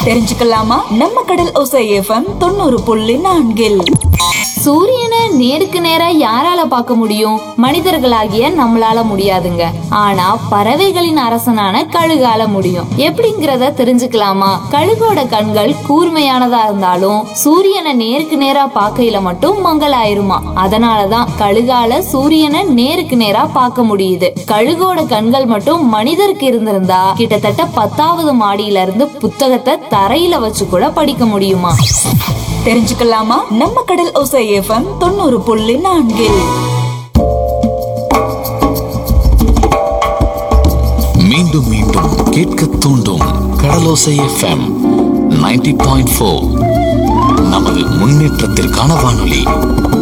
தெரிஞ்சுக்கலாமா நம்ம கடல் ஒசை எஃப்எம் தொண்ணூறு புள்ளி நான்கில் சூரியனை நேருக்கு நேரா யாரால பார்க்க முடியும் மனிதர்களாகிய நம்மளால முடியாதுங்க ஆனா பறவைகளின் அரசனான கழுகால முடியும் எப்படிங்கறத தெரிஞ்சுக்கலாமா கழுகோட கண்கள் கூர்மையானதா இருந்தாலும் சூரியனை நேருக்கு நேரா பார்க்கையில மட்டும் மங்கலாயிருமா அதனாலதான் கழுகால சூரியனை நேருக்கு நேரா பார்க்க முடியுது கழுகோட கண்கள் மட்டும் மனிதருக்கு இருந்திருந்தா கிட்டத்தட்ட பத்தாவது மாடியில இருந்து புத்தகத்தை தரையில வச்சு கூட படிக்க முடியுமா தெரிஞ்சுக்கலாமா நம்ம கடல் ஒசை எஃப்எம் தொண்ணூறு புள்ளி நான்கில் மீண்டும் மீண்டும் கேட்க தூண்டும் கடலோசை எஃப்எம் 90.4 பாயிண்ட் நமது முன்னேற்றத்திற்கான வானொலி